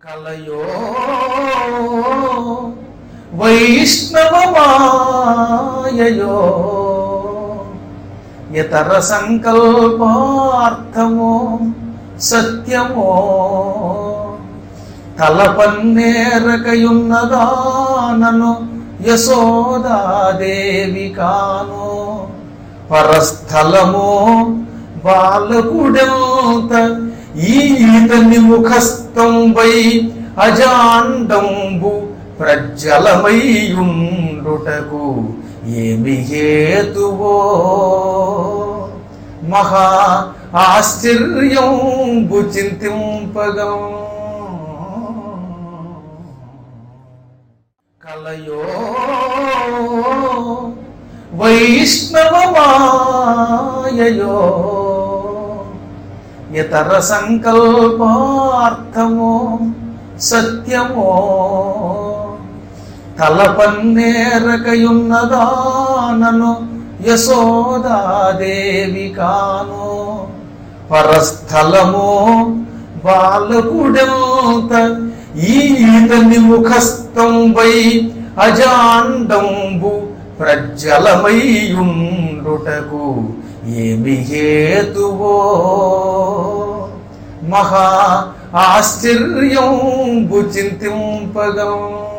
కలయో వైష్ణవమాయయో ఇతర సంకల్పార్థమో సత్యమో తలపన్నేరకయున్నదానను యశోదాదేవి కాను పరస్థలమో బాలకుడెంత ఈతని ముఖస్థంబై అజాండంబు ప్రజ్వలమయ్యుండుటకు ఏమి హేతువో మహా ఆశ్చర్యంబు చింతింపగం కలయో వైష్ణవమాయయో ఇతర సంకల్పార్థమో సత్యమో తలపన్నేరకయున్నదానను యశోదాదేవి కాను పరస్థలమో బాలకుడెంత ఈతని ముఖస్థంబై అజాండంబు ప్రజ్వలమయ్యుండుటకు ఏమి హేతువో మహా ఆశ్చర్యంబు చింతింపగం